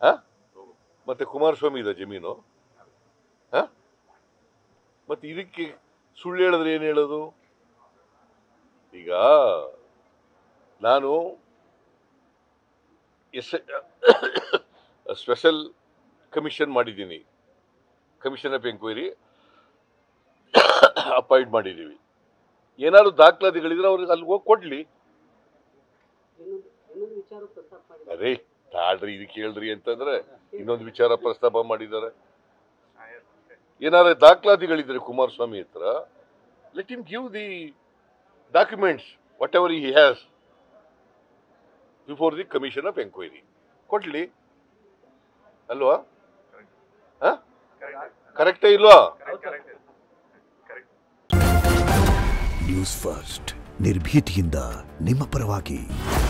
ಆ? ಮತ್ತೆ ಕುಮಾರಸ್ವಾಮಿ ಇದೆ ಜಮೀನು ಆ? ಮತ್ತೆ ಇದಕ್ಕೆ ಸುಳ್ಳು ಹೇಳಿದ್ರೆ ಏನು ಹೇಳೋದು ಈಗ ನಾನು ಎಸ್ ಸ್ಪೆಷಲ್ ಕಮಿಷನ್ ಮಾಡಿದ್ದೀನಿ ಕಮಿಷನ್ ಆಫ್ ಎಂಕ್ವೈರಿ ಅಪಾಯಿಂಟ್ ಮಾಡಿದ್ದೀವಿ ಏನಾದ್ರು ದಾಖಲಾತಿಗಳಿದ್ರೆ ಅವ್ರಿಗೆ ಅಲ್ಲಿ ಹೋಗಿ ಕೊಡ್ಲಿ ಇನ್ನೊಂದು ಇನ್ನೊಂದು ವಿಚಾರ ಪ್ರಸ್ತಾಪ ಮಾಡಿ ಅರೇ ತಾಳ್ರಿ ಇದಕ್ಕೆ ಹೇಳ್ರಿ ಅಂತಂದ್ರೆ ಇನ್ನೊಂದು ವಿಚಾರ ಪ್ರಸ್ತಾಪ ಮಾಡಿದ್ದಾರೆ ಏನಾರ ದಾಖಲಾತಿಗಳಿದ್ರೆ ಕುಮಾರಸ್ವಾಮಿ ಹತ್ರ let him give the documents whatever he has before the commission of enquiry ಕೊಡ್ಲಿ ಅಲ್ವಾ ಕರೆಕ್ಟೇ ಇಲ್ವಾ ನ್ಯೂಸ್ ಫಸ್ಟ್ ನಿರ್ಭೀತಿಯಿಂದ ನಿಮ್ಮ ಪರವಾಗಿ